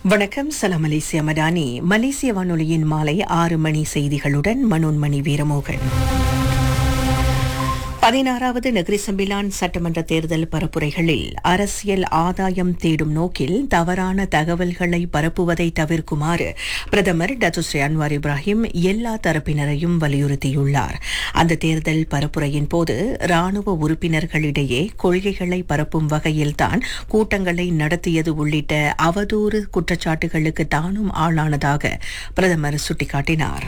வணக்கம் சலாம் மலேசிய மடானி மலேசிய வானொலியின் மாலை ஆறு மணி செய்திகளுடன் மனோன்மணி வீரமோகன் பதினாறாவது நகரி சம்பிலான் சட்டமன்ற தேர்தல் பரப்புரைகளில் அரசியல் ஆதாயம் தேடும் நோக்கில் தவறான தகவல்களை பரப்புவதை தவிர்க்குமாறு பிரதமர் டத்துஸ்ரீ அன்வார் இப்ராஹிம் எல்லா தரப்பினரையும் வலியுறுத்தியுள்ளார் அந்த தேர்தல் பரப்புரையின் போது ராணுவ உறுப்பினர்களிடையே கொள்கைகளை பரப்பும் வகையில்தான் கூட்டங்களை நடத்தியது உள்ளிட்ட அவதூறு குற்றச்சாட்டுகளுக்கு தானும் ஆளானதாக பிரதமர் சுட்டிக்காட்டினார்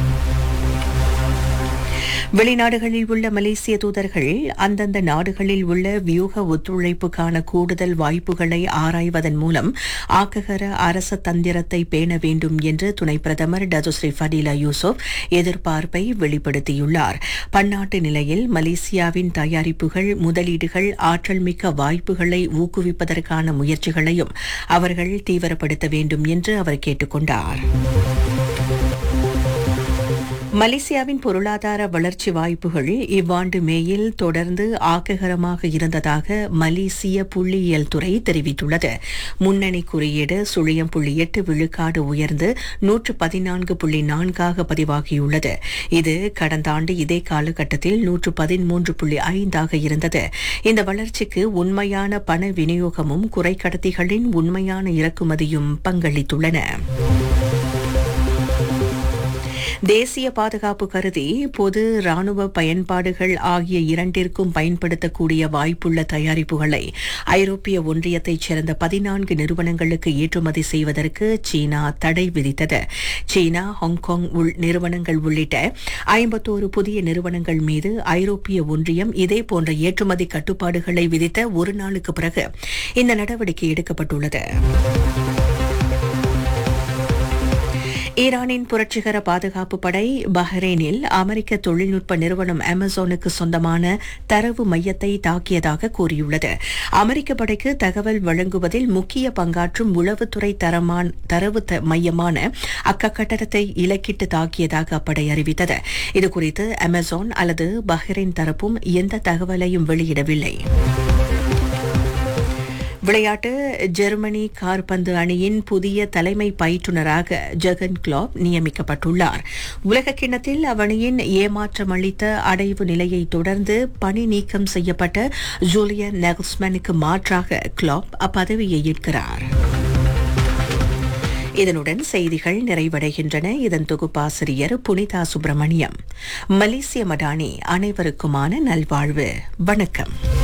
வெளிநாடுகளில் உள்ள மலேசிய தூதர்கள் அந்தந்த நாடுகளில் உள்ள வியூக ஒத்துழைப்புக்கான கூடுதல் வாய்ப்புகளை ஆராய்வதன் மூலம் ஆக்ககர அரச தந்திரத்தை பேண வேண்டும் என்று துணை பிரதமர் டதுஸ்ரீ ஃபடீலா யூசுப் எதிர்பார்ப்பை வெளிப்படுத்தியுள்ளார் பன்னாட்டு நிலையில் மலேசியாவின் தயாரிப்புகள் முதலீடுகள் ஆற்றல் மிக்க வாய்ப்புகளை ஊக்குவிப்பதற்கான முயற்சிகளையும் அவர்கள் தீவிரப்படுத்த வேண்டும் என்று அவர் கேட்டுக் கொண்டார் மலேசியாவின் பொருளாதார வளர்ச்சி வாய்ப்புகள் இவ்வாண்டு மேயில் தொடர்ந்து ஆக்ககரமாக இருந்ததாக மலேசிய புள்ளியியல் துறை தெரிவித்துள்ளது முன்னணி குறியீடு சுழியம் புள்ளி எட்டு விழுக்காடு உயர்ந்து நூற்று பதினான்கு புள்ளி நான்காக பதிவாகியுள்ளது இது கடந்த ஆண்டு இதே காலகட்டத்தில் நூற்று பதிமூன்று புள்ளி ஐந்தாக இருந்தது இந்த வளர்ச்சிக்கு உண்மையான பண விநியோகமும் குறைக்கடத்திகளின் உண்மையான இறக்குமதியும் பங்களித்துள்ளன தேசிய பாதுகாப்பு கருதி பொது ராணுவ பயன்பாடுகள் ஆகிய இரண்டிற்கும் பயன்படுத்தக்கூடிய வாய்ப்புள்ள தயாரிப்புகளை ஐரோப்பிய ஒன்றியத்தைச் சேர்ந்த பதினான்கு நிறுவனங்களுக்கு ஏற்றுமதி செய்வதற்கு சீனா தடை விதித்தது சீனா ஹாங்காங் உள் நிறுவனங்கள் உள்ளிட்ட ஐம்பத்தோரு புதிய நிறுவனங்கள் மீது ஐரோப்பிய ஒன்றியம் இதேபோன்ற ஏற்றுமதி கட்டுப்பாடுகளை விதித்த ஒரு நாளுக்கு பிறகு இந்த நடவடிக்கை எடுக்கப்பட்டுள்ளது ஈரானின் புரட்சிகர பாதுகாப்பு படை பஹ்ரைனில் அமெரிக்க தொழில்நுட்ப நிறுவனம் அமேசானுக்கு சொந்தமான தரவு மையத்தை தாக்கியதாக கூறியுள்ளது அமெரிக்க படைக்கு தகவல் வழங்குவதில் முக்கிய பங்காற்றும் உளவுத்துறை தரமான தரவு மையமான அக்கட்டடத்தை இலக்கிட்டு தாக்கியதாக அப்படை அறிவித்தது இதுகுறித்து அமேசான் அல்லது பஹ்ரைன் தரப்பும் எந்த தகவலையும் வெளியிடவில்லை விளையாட்டு ஜெர்மனி கார்பந்து அணியின் புதிய தலைமை பயிற்றுநராக ஜெகன் கிளாப் நியமிக்கப்பட்டுள்ளார் உலக கிண்ணத்தில் அவணியின் ஏமாற்றம் அளித்த அடைவு நிலையை தொடர்ந்து பணி நீக்கம் செய்யப்பட்ட ஜூலியன் நெகல்ஸ்மேனுக்கு மாற்றாக கிளாப் அப்பதவியை ஏற்கிறார் இதனுடன் செய்திகள் நிறைவடைகின்றன இதன் தொகுப்பாசிரியர் புனிதா சுப்பிரமணியம் மலேசிய மடானி அனைவருக்குமான நல்வாழ்வு வணக்கம்